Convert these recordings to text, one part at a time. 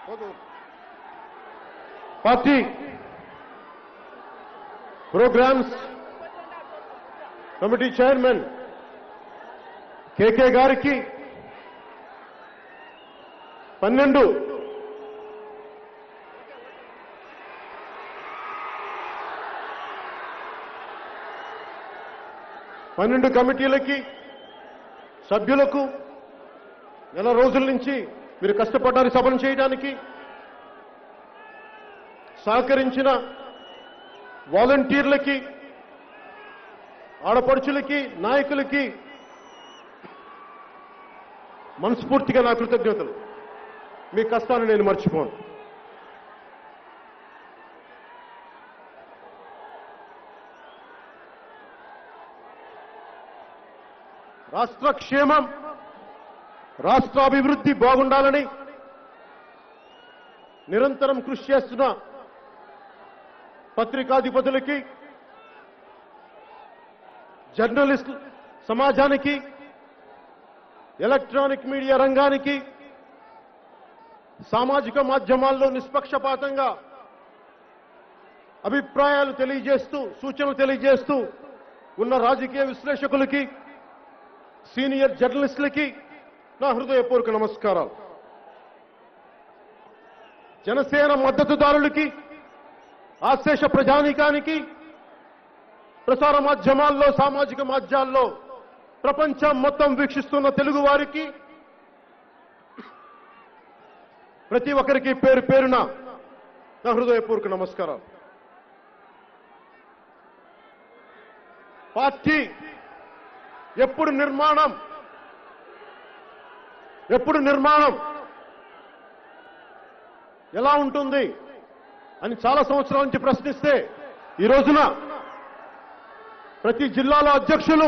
party programs committee chairman KK గారికి పన్నెండు పన్నెండు కమిటీలకి సభ్యులకు నెల రోజుల నుంచి మీరు కష్టపడ్డారు సభను చేయడానికి సహకరించిన వాలంటీర్లకి ఆడపడుచులకి నాయకులకి మనస్ఫూర్తిగా నా కృతజ్ఞతలు మీ కష్టాన్ని నేను మర్చిపోను రాష్ట్ర క్షేమం రాష్ట్ర అభివృద్ధి బాగుండాలని నిరంతరం కృషి చేస్తున్న పత్రికాధిపతులకి జర్నలిస్ట్ సమాజానికి ఎలక్ట్రానిక్ మీడియా రంగానికి సామాజిక మాధ్యమాల్లో నిష్పక్షపాతంగా అభిప్రాయాలు తెలియజేస్తూ సూచనలు తెలియజేస్తూ ఉన్న రాజకీయ విశ్లేషకులకి సీనియర్ జర్నలిస్టులకి నా హృదయపూర్వక నమస్కారాలు జనసేన మద్దతుదారులకి ఆశేష ప్రజానీకానికి ప్రసార మాధ్యమాల్లో సామాజిక మాధ్యాల్లో ప్రపంచం మొత్తం వీక్షిస్తున్న తెలుగు వారికి ప్రతి ఒక్కరికి పేరు పేరున నా హృదయపూర్వక నమస్కారాలు పార్టీ ఎప్పుడు నిర్మాణం ఎప్పుడు నిర్మాణం ఎలా ఉంటుంది అని చాలా సంవత్సరాల నుంచి ప్రశ్నిస్తే ఈ రోజున ప్రతి జిల్లాలో అధ్యక్షులు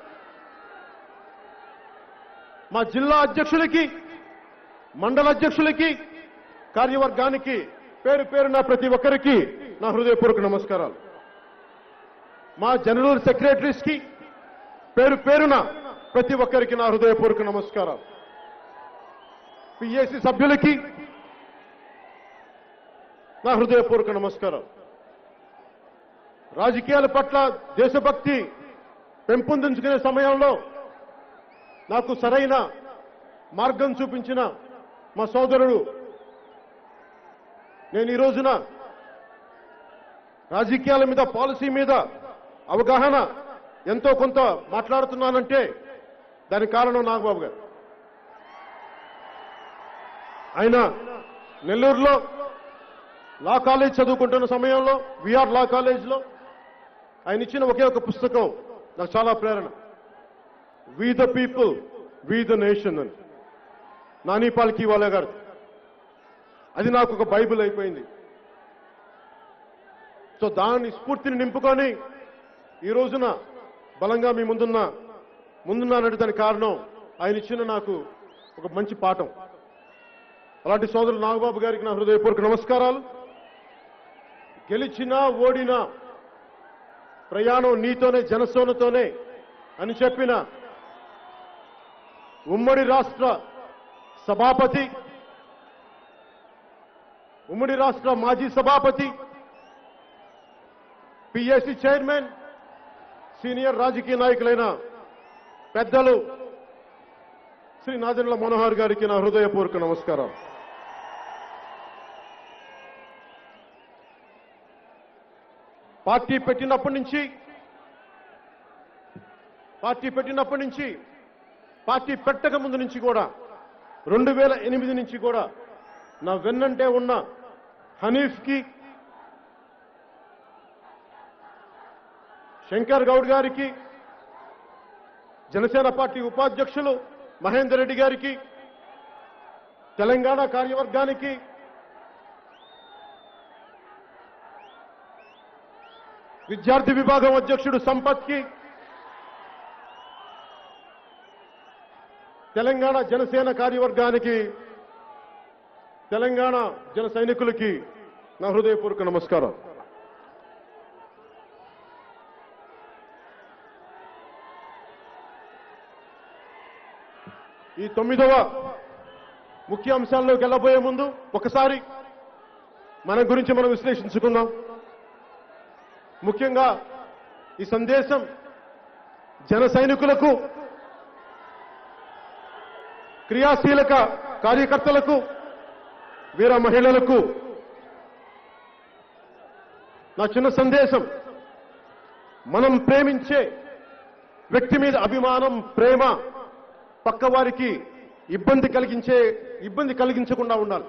మా జిల్లా అధ్యక్షులకి మండల అధ్యక్షులకి కార్యవర్గానికి పేరు పేరున ప్రతి ఒక్కరికి నా హృదయపూర్వక నమస్కారాలు మా జనరల్ సెక్రటరీస్ కి పేరు పేరున ప్రతి ఒక్కరికి నా హృదయపూర్వక నమస్కారాలు పిఏసి సభ్యులకి నా హృదయపూర్వక నమస్కారం రాజకీయాల పట్ల దేశభక్తి పెంపొందించుకునే సమయంలో నాకు సరైన మార్గం చూపించిన మా సోదరుడు నేను ఈ రోజున రాజకీయాల మీద పాలసీ మీద అవగాహన ఎంతో కొంత మాట్లాడుతున్నానంటే దానికి కారణం నాగబాబు గారు ఆయన నెల్లూరులో లా కాలేజ్ చదువుకుంటున్న సమయంలో విఆర్ లా కాలేజ్లో ఆయన ఇచ్చిన ఒకే ఒక పుస్తకం నాకు చాలా ప్రేరణ we the people we the nation అని నాని పాల్కీవాలా గారు అది నాకు ఒక బైబిల్ అయిపోయింది సో దాని స్ఫూర్తిని నింపుకొని ఈ రోజున బలంగా మీ ముందున్న ముందున్నానంటే దానికి కారణం ఆయన ఇచ్చిన నాకు ఒక మంచి పాఠం అలాంటి సోదరులు నాగబాబు గారికి నా హృదయపూర్వక నమస్కారాలు గెలిచినా ఓడినా ప్రయాణం నీతోనే జనసేనతోనే అని చెప్పిన ఉమ్మడి రాష్ట్ర సభాపతి ఉమ్మడి రాష్ట్ర మాజీ సభాపతి పిఎస్సి చైర్మన్ సీనియర్ రాజకీయ నాయకులైన పెద్దలు శ్రీ నాదెండ్ల మనోహర్ గారికి నా హృదయపూర్వక నమస్కారం పార్టీ పెట్టినప్పటి నుంచి పార్టీ పెట్టినప్పటి నుంచి పార్టీ పెట్టక ముందు నుంచి కూడా రెండు వేల ఎనిమిది నుంచి కూడా నా వెన్నంటే ఉన్న హనీఫ్కి శంకర్ గౌడ్ గారికి జనసేన పార్టీ ఉపాధ్యక్షులు మహేందర్ రెడ్డి గారికి తెలంగాణ కార్యవర్గానికి విద్యార్థి విభాగం అధ్యక్షుడు సంపత్కి తెలంగాణ జనసేన కార్యవర్గానికి తెలంగాణ జన సైనికులకి నా హృదయపూర్వక నమస్కారం ఈ తొమ్మిదవ ముఖ్య అంశాల్లోకి వెళ్ళబోయే ముందు ఒకసారి మన గురించి మనం విశ్లేషించుకుందాం ముఖ్యంగా ఈ సందేశం జన సైనికులకు క్రియాశీలక కార్యకర్తలకు వీర మహిళలకు నా చిన్న సందేశం మనం ప్రేమించే వ్యక్తి మీద అభిమానం ప్రేమ పక్కవారికి ఇబ్బంది కలిగించే ఇబ్బంది కలిగించకుండా ఉండాలి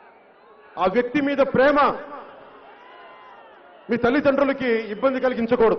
ఆ వ్యక్తి మీద ప్రేమ మీ తల్లిదండ్రులకి ఇబ్బంది కలిగించకూడదు